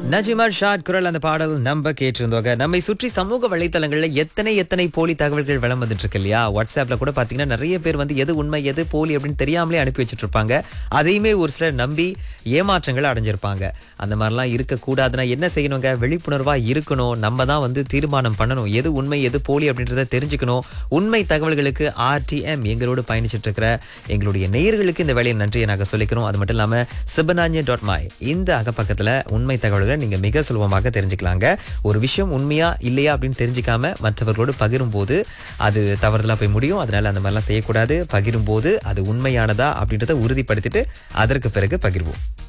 நஜிமர் shot குரல் அந்த பாடல் நம்ம கேட்டிருந்தோங்க நம்மை சுற்றி சமூக வலைத்தளங்கள்ல எத்தனை எத்தனை போலி தகவல்கள் வளம் வந்துட்டு இருக்கு இல்லையா வாட்ஸ்அப்ல கூட பாத்தீங்கன்னா நிறைய பேர் வந்து எது உண்மை எது போலி அப்படின்னு தெரியாமலே அனுப்பி வச்சுட்டு இருப்பாங்க அதையுமே ஒரு சிலர் நம்பி ஏமாற்றங்கள் அடைஞ்சிருப்பாங்க அந்த மாதிரிலாம் இருக்கக்கூடாதுன்னா என்ன செய்யணுங்க விழிப்புணர்வா இருக்கணும் நம்ம தான் வந்து தீர்மானம் பண்ணணும் எது உண்மை எது போலி அப்படின்றத தெரிஞ்சுக்கணும் உண்மை தகவல்களுக்கு ஆர்டிஎம் எங்களோடு பயணிச்சிட்டு இருக்கிற எங்களுடைய நேயர்களுக்கு இந்த வேலையை நன்றியை நாங்கள் சொல்லிக்கிறோம் அது மட்டும் இல்லாம சிபனாஞ்சி டாட் மை இந்த அகப்பக்கத்துல உண்மை தகவல்களை நீங்க மிக சுலபமாக தெரிஞ்சுக்கலாங்க ஒரு விஷயம் உண்மையா இல்லையா அப்படின்னு தெரிஞ்சுக்காம மற்றவர்களோடு பகிரும் போது அது தவறுதலா போய் முடியும் அதனால அந்த மாதிரிலாம் செய்யக்கூடாது பகிரும் போது அது உண்மையானதா அப்படின்றத உறுதிப்படுத்திட்டு அதற்கு பிறகு பகிர்வோம்